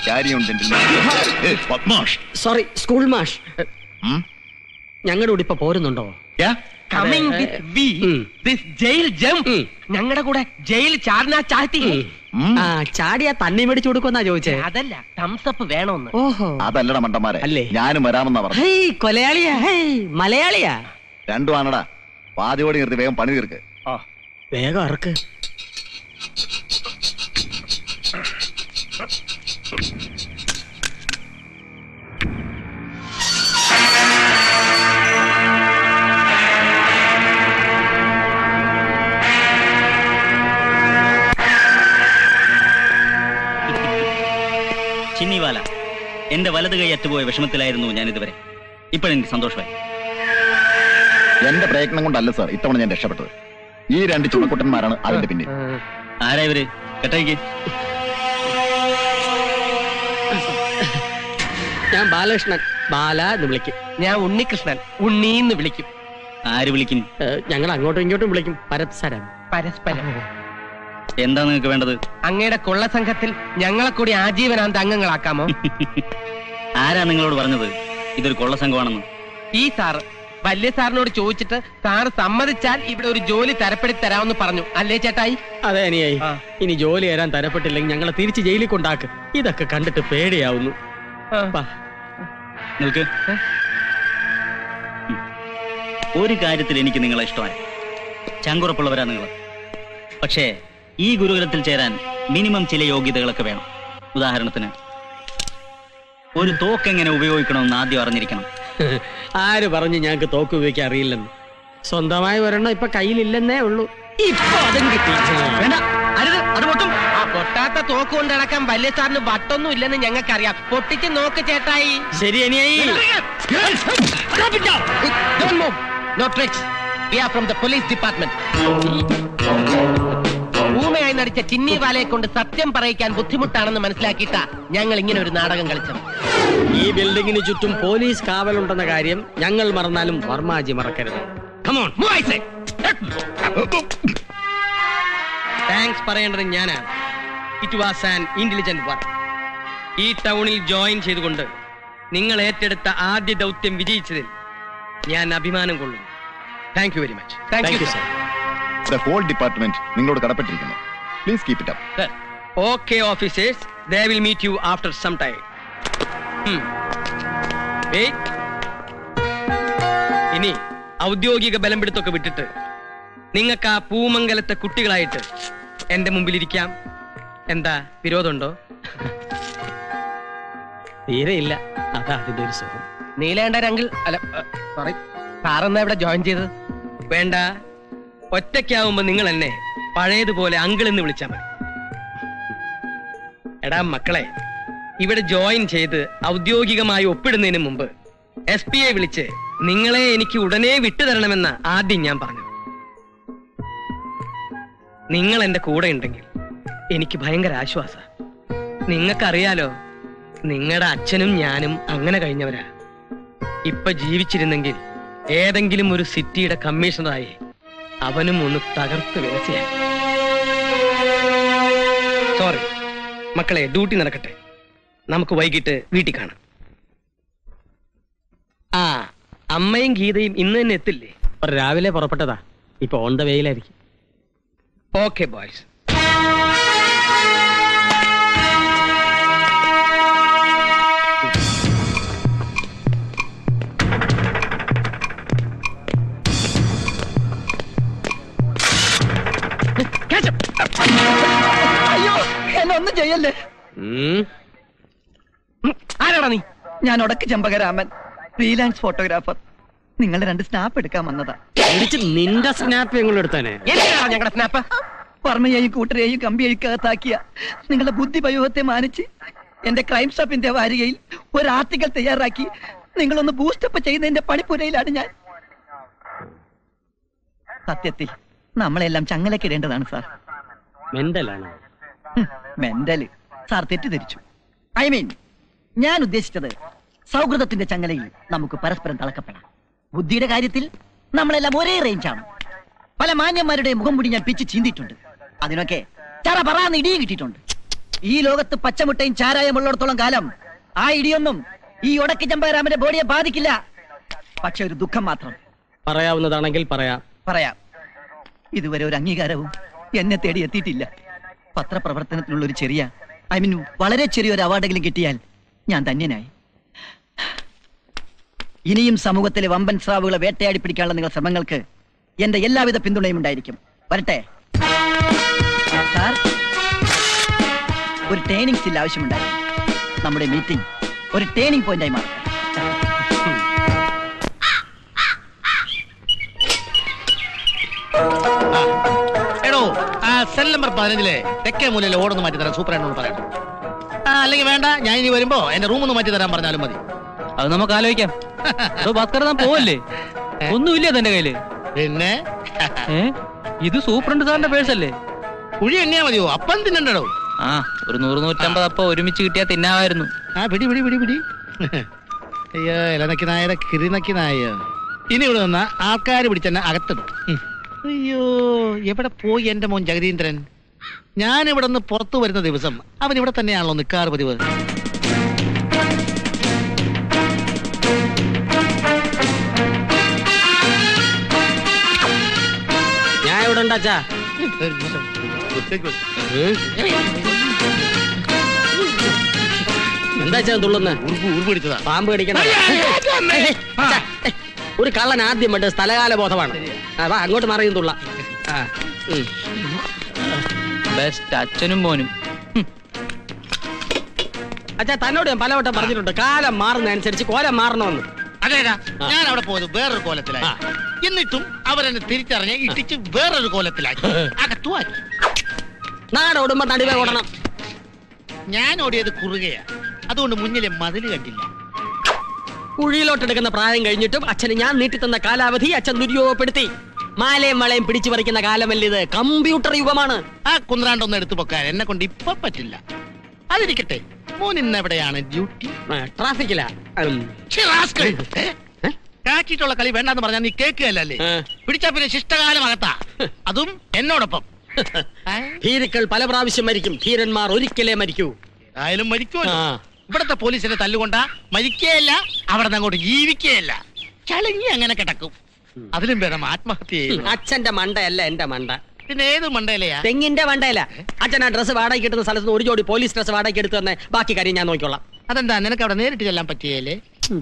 കാര്യം പത്മാഷ് sorry school മാഷ് ഞങ്ങളുടെ കൂടെ ഇപ്പൊ പോരുന്നുണ്ടോ കമ്മിങ് അതെ. വിത്ത് വി ഉം. ദിസ് ജയിൽ ജംപ് ഉം. ഞങ്ങളുടെ കൂടെ ജയിൽ ചാടനാ ചാഴ്ത്തി ആ ചാടിയാ തണ്ണി മേടിച്ചു കൊടുക്കുന്നാ ചോദിച്ചേ അതല്ല തംസപ്പ് വേണോന്ന് ഓഹോ അതല്ലടാ മണ്ടന്മാരെ അല്ലേ? ഞാനും വരാമെന്നാ പറഞ്ഞു ഹേയ് കൊലയാളിയാ ഹേയ് മലയാളിയാ രണ്ടും ആണടാ പാതിയോടി നിർത്തി വേഗം പണി തീർക്ക് വേഗം ഇറക്ക് ചിന്നിവാല എന്റെ വലത് കൈ അറ്റുപോയ വിഷമത്തിലായിരുന്നു ഞാൻ ഇതുവരെ ഇപ്പോഴെനിക്ക് സന്തോഷമായി എന്റെ പ്രയത്നം കൊണ്ടല്ല സാർ ഇത്തവണ ഞാൻ രക്ഷപ്പെട്ടത് ഈ രണ്ട് ചുണക്കുട്ടന്മാരാണ് അതിന്റെ പിന്നിൽ ആരാ ഇവര് കെട്ടഴിക്ക് ഞാൻ ബാലകൃഷ്ണൻ ബാല എന്ന് വിളിക്കും ഞാൻ ഉണ്ണികൃഷ്ണൻ ഉണ്ണീന്ന് വിളിക്കും ആര് വിളിക്കും ഏ, ഞങ്ങൾ അങ്ങോട്ടും ഇങ്ങോട്ടും വിളിക്കും പരസ്പരം പരസ്പരം എന്താ നിങ്ങൾക്ക് വേണ്ടത് അങ്ങയുടെ കൊള്ള സംഘത്തിൽ ഞങ്ങളെ കൂടി ആജീവനാന്ത അംഗങ്ങളാക്കാമോ ആരാ നിങ്ങളോട് പറഞ്ഞത് ഇതൊരു കൊള്ള സംഘമാണെന്ന് ഈ സാറ് വല്യ സാറിനോട് ചോദിച്ചിട്ട് സാറ് സമ്മതിച്ചാൽ ഇവിടെ ഒരു ജോലി തരപ്പെടുത്തി തരാമെന്ന് പറഞ്ഞു അല്ലേ ചേട്ടായി അതെ അനിയായി ആ. ഇനി ജോലി തരാൻ തരപ്പെട്ടില്ലെങ്കിൽ ഞങ്ങളെ തിരിച്ച് ജയിലിൽ കൊണ്ടാക്ക് ഇതൊക്കെ കണ്ടിട്ട് പേടിയാവുന്നു ആ. പാ. നിൽക്ക് ഉം. ഒരു കാര്യത്തിൽ എനിക്ക് നിങ്ങളെ ഇഷ്ടമായി ചങ്കുറപ്പുള്ളവരാ നിങ്ങൾ പക്ഷേ ഈ ഗുരുകുലത്തിൽ ചേരാൻ മിനിമം ചില യോഗ്യതകളൊക്കെ വേണം ഉദാഹരണത്തിന് ഒരു തോക്ക് എങ്ങനെ ഉപയോഗിക്കണമെന്ന് ആദ്യം അറിഞ്ഞിരിക്കണം ആര് പറഞ്ഞു ഞങ്ങൾക്ക് തോക്ക് ഉപയോഗിക്കാൻ അറിയില്ലെന്ന് സ്വന്തമായി ഒരെണ്ണം ഇപ്പൊ കയ്യിലില്ലെന്നേ ഉള്ളൂ ഇപ്പൊ അതും കിട്ടി വേണ്ട അരുത് അത് പൊട്ടും ആ പൊട്ടാത്ത തോക്ക് കൊണ്ട് നടക്കാൻ വല്യ സാറിന് വട്ടൊന്നും ഇല്ലെന്ന് ഞങ്ങൾക്കറിയാം പൊട്ടിച്ച് നോക്ക് ചേട്ടായി ശരി അനിയായി Don't move. No tricks. We are from the police department. ഊമയായി നടിച്ച ചിന്നി വാലയെ കൊണ്ട് സത്യം പറയിക്കാൻ ബുദ്ധിമുട്ടാണെന്ന് മനസ്സിലാക്കിയിട്ടാ ഞങ്ങൾ ഇങ്ങനെ ഒരു നാടകം കളിച്ചത് ഈ ബിൽഡിങ്ങിന് ചുറ്റും പോലീസ് കാവലുണ്ടെന്ന കാര്യം ഞങ്ങൾ മറന്നാലും വർമാജി മറക്കരുത് come on Move, I say. Thanks പറയേണ്ടത് ഞാനാണ് it was an intelligent work ഈ ടൗണിൽ ജോയിൻ ചെയ്തുകൊണ്ട് നിങ്ങൾ ഏറ്റെടുത്ത ആദ്യ ദൗത്യം വിജയിച്ചതിൽ ഞാൻ അഭിമാനം കൊള്ളുന്നു thank you very much Thank you, sir. The whole department നിങ്ങളോട് കടപ്പെട്ടിരിക്കുന്നു please keep it up okay officers they will meet you after some time ഇനി ഔദ്യോഗിക ബലം പിടുത്തൊക്കെ വിട്ടിട്ട് നിങ്ങൾക്ക് ആ പൂമംഗലത്തെ കുട്ടികളായിട്ട് എന്റെ മുമ്പിൽ ഇരിക്കാം എന്താ വിരോധമുണ്ടോ തീരെ ഇല്ല അതാ അതിന്റെ ഒരു സുഖം നീലേണ്ട അങ്കിൾ അല്ല സോറി സാറെന്നാ ഇവിടെ ജോയിൻ ചെയ്തത് വേണ്ട ഒറ്റയ്ക്കാവുമ്പോ നിങ്ങൾ എന്നെ പഴയതുപോലെ അങ്കിൾ എന്ന് വിളിച്ചാൽ മതി എടാ മക്കളെ ഇവിടെ ജോയിൻ ചെയ്ത് ഔദ്യോഗികമായി ഒപ്പിടുന്നതിന് മുമ്പ് എസ് പിയെ വിളിച്ച് നിങ്ങളെ എനിക്ക് ഉടനെ വിട്ടുതരണമെന്ന ആദ്യം ഞാൻ പറഞ്ഞു നിങ്ങൾ എന്റെ കൂടെ ഉണ്ടെങ്കിൽ എനിക്ക് ഭയങ്കര ആശ്വാസ നിങ്ങൾക്കറിയാലോ നിങ്ങളുടെ അച്ഛനും ഞാനും അങ്ങനെ കഴിഞ്ഞവരാ ഇപ്പൊ ജീവിച്ചിരുന്നെങ്കിൽ ഏതെങ്കിലും ഒരു സിറ്റിയുടെ കമ്മീഷണറായി അവനും ഒന്ന് തകർത്ത് വിലസിയായി സോറി മക്കളെ ഡ്യൂട്ടി നടക്കട്ടെ നമുക്ക് വൈകിട്ട് വീട്ടിൽ കാണാം ആ അമ്മയും ഗീതയും ഇന്ന് തന്നെ എത്തില്ലേ രാവിലെ പുറപ്പെട്ടതാ ഇപ്പൊ ഓൺ ദ വെയിലായിരിക്കും ഓക്കെ ബോയ്സ് അയ്യോ എന്നെ ഒന്നും ചെയ്യല്ലേ ആരാടാ നീ ഞാൻ ഉടക്ക് ചമ്പകരാമൻ ഫ്രീലാൻസ് ഫോട്ടോഗ്രാഫർ നിങ്ങളുടെ രണ്ട് സ്നാപ്പ് എടുക്കാൻ വന്നതാ ഇടിച്ച് നിന്റെ സ്നാപ്പ് ഞങ്ങൾ എടുത്താനെ എന്തിനാണ് ഞങ്ങളുടെ സ്നാപ്പ് വർമ്മയെയും കൂട്ടരെയും കമ്പി അഴിക്കകത്താക്കിയ നിങ്ങളുടെ ബുദ്ധി വൈഭവത്തെ മാനിച്ച് എന്റെ ക്രൈം സ്റ്റോപ്പിന്റെ വാരികയിൽ ഒരു ആർട്ടിക്കൽ തയ്യാറാക്കി നിങ്ങളൊന്ന് ബൂസ്റ്റപ്പ് ചെയ്യുന്നതിന്റെ പണിപ്പുരയിലാണ് ഞാൻ സത്യത്തിൽ നമ്മളെല്ലാം ചങ്ങലക്കിടേണ്ടതാണ് സാർ മെന്റലാണ് മെന്റല് സാർ തെറ്റിദ്ധരിച്ചു ഐ മീൻ ഞാൻ ഉദ്ദേശിച്ചത് സൗഹൃദത്തിന്റെ ചങ്ങലയിൽ നമുക്ക് പരസ്പരം തളക്കപ്പെടാം ബുദ്ധിയുടെ കാര്യത്തിൽ നമ്മളെല്ലാം ഒരേ റേഞ്ചാണ് പല മാന്യന്മാരുടെ മുഖം മുടി ഞാൻ പിച്ച് ചീന്തിയിട്ടുണ്ട് അതിനൊക്കെ ചറ പറയാന്ന് ഇടിയും കിട്ടിയിട്ടുണ്ട് ഈ ലോകത്ത് പച്ചമുട്ടയും ചാരായമുള്ളിടത്തോളം കാലം ആ ഇടിയൊന്നും ഈ ഉടക്കി ചമ്പരാമന്റെ ബോഡിയെ ബാധിക്കില്ല പക്ഷെ ഒരു ദുഃഖം മാത്രം പറയാവുന്നതാണെങ്കിൽ പറയാം പറയാം ഇതുവരെ ഒരു അംഗീകാരവും എന്നെ തേടി എത്തിയിട്ടില്ല പത്രപ്രവർത്തനത്തിനുള്ള ഒരു ചെറിയ ഐ മീൻ വളരെ ചെറിയൊരു അവാർഡെങ്കിലും കിട്ടിയാൽ ഞാൻ ധന്യനായി ഇനിയും സമൂഹത്തിലെ വമ്പൻ സ്രാവുകളെ വേട്ടയാടി പിടിക്കാനുള്ള നിങ്ങളുടെ ശ്രമങ്ങൾക്ക് എന്റെ എല്ലാവിധ പിന്തുണയും ഉണ്ടായിരിക്കും വരട്ടെ സാർ ഒരു ട്രെയിനിങ് സ്റ്റിൽ ആവശ്യമുണ്ടായിരുന്നു നമ്മുടെ മീറ്റിംഗ് ഒരു ടേണിംഗ് പോയിന്റായി മാറട്ടെ എടോ ആ സെൽ നമ്പർ പതിനഞ്ചിലെ തെക്കേ മൂലയിലെ ഓടൊന്ന് മാറ്റി തരാൻ സൂപ്പർ ആയിട്ടൊന്ന് പറയണം ആ അല്ലെങ്കിൽ വേണ്ട ഞാൻ ഇനി വരുമ്പോ എന്റെ റൂം ഒന്ന് മാറ്റി തരാൻ പറഞ്ഞാലും മതി അത് നമുക്ക് ആലോചിക്കാം അതോ ഭാസ്കർ താൻ പോവല്ലേ ഒന്നുമില്ല തന്റെ കയ്യില് പിന്നെ ഏ ഇത് സൂപ്രണ്ട് സാറിന്റെ പേഴ്സല്ലേ കുഴി എണ്ണിയാ മതിയോ അപ്പം തിന്നണ്ടോ ആ ഒരു നൂറ് നൂറ്റമ്പത് അപ്പൊ ഒരുമിച്ച് കിട്ടിയാ തിന്നാവായിരുന്നു ആ പിടി പിടി പിടി പിടി അയ്യോ ഇലനക്കി നായരെ കിരിനക്കി നായ ഇനി ഇവിടെ നിന്ന ആൾക്കാർ പിടിച്ചെന്നെ അകത്തിടും ഉം. അയ്യോ എവിടെ പോയി എന്റെ മോൻ ജഗദീന്ദ്രൻ ഞാൻ ഇവിടെ നിന്ന് പുറത്തു വരുന്ന ദിവസം അവൻ ഇവിടെ തന്നെയാണല്ലോ നിൽക്കാറ് പതിവ് ഞാൻ ഇവിടെ ഉണ്ടാച്ചാ എന്താ തുള്ളുന്ന ഉറുപ്പ് ഉറുപ്പ് പിടിച്ചതാ പാമ്പ് കടിക്കണ അച്ഛാ, ഏ, ഒരു കള്ളൻ ആദ്യം വേണ്ടത് സ്ഥലകാല ബോധമാണ് ആ, വാ അങ്ങോട്ട് മറിയും തുള്ള ആ, ഉം. ബെസ്റ്റ് അച്ഛനും മോനും അച്ഛാ തന്നോട് ഞാൻ പലവട്ടം പറഞ്ഞിട്ടുണ്ട് കാലം മാറുന്നതനുസരിച്ച് കോലം മാറണമെന്ന് അതേടാ ഞാൻ അവിടെ പോയത് വേറൊരു കോലത്തിലായി എന്നിട്ടും അവരെന്നെ തിരിച്ചറിഞ്ഞ് ഇട്ടിച്ച് വേറൊരു കോലത്തിലാക്കി അകത്തുമാക്കി നാട് ഓടുമ്പോ നടുവേ ഓടണം ഞാൻ ഓടിയത് കുറുകയാ അതുകൊണ്ട് മുന്നിലെ മതില് കണ്ടില്ല കുഴിയിലോട്ടെടുക്കുന്ന പ്രായം കഴിഞ്ഞിട്ടും അച്ഛന് ഞാൻ നീട്ടിത്തന്ന കാലാവധി അച്ഛൻ ദുര്യോഗപ്പെടുത്തി മാലയും വളയും പിടിച്ചു പറിക്കുന്ന കാലമല്ല ഇത് കമ്പ്യൂട്ടർ യുഗമാണ് ആ കുന്ത്രാണ്ടൊന്ന് എടുത്തു പൊക്കാൻ എന്നെ കൊണ്ട് ഇപ്പൊ പറ്റില്ല അതിരിക്കട്ടെ മോൻ ഇന്ന് എവിടെയാണ് ഡ്യൂട്ടി ആ, ട്രാഫിക്കിലാ ഉം. ഛെ, rascal. ഏ? കാറ്റിട്ടുള്ള കളി വേണ്ടെന്ന് പറഞ്ഞാൽ നീ കേൾക്കുകയല്ലേ ആ. പിടിച്ചാ പിന്നെ ശിഷ്ടകാലം അകത്താ അതും എന്നോടൊപ്പം ഏ? ഭീരുക്കൾ പല പ്രാവശ്യം മരിക്കും ധീരന്മാർ ഒരിക്കലേ മരിക്കൂ ആയാലും മരിക്കുമല്ലോ ആ. ഇവിടത്തെ പോലീസിനെ തല്ലുകൊണ്ട മരിക്കുകയല്ല അവിടെ നിന്ന് അങ്ങോട്ട് ജീവിക്കുകയല്ല ചളങ്ങി അങ്ങനെ കിടക്കും അതിലും ഭേദം ആത്മഹത്യ ചെയ്യും അച്ഛന്റെ മണ്ടയല്ല എന്റെ മണ്ട പിന്നെ ഏത് മണ്ടയിലെയാ തെങ്ങിന്റെ മണ്ടയല്ല അച്ഛൻ ആ ഡ്രസ് വാടകയ്ക്ക് കിട്ടുന്ന സ്ഥലത്ത് നിന്ന് ഒരു ജോഡി പോലീസ് ഡ്രസ് വാടകയ്ക്ക് എടുത്ത് തന്നെ ബാക്കി കാര്യം ഞാൻ നോക്കിക്കോളാം അതെന്താ നിനക്ക് അവിടെ നേരിട്ട് ചെല്ലാൻ പറ്റിയല്ലേ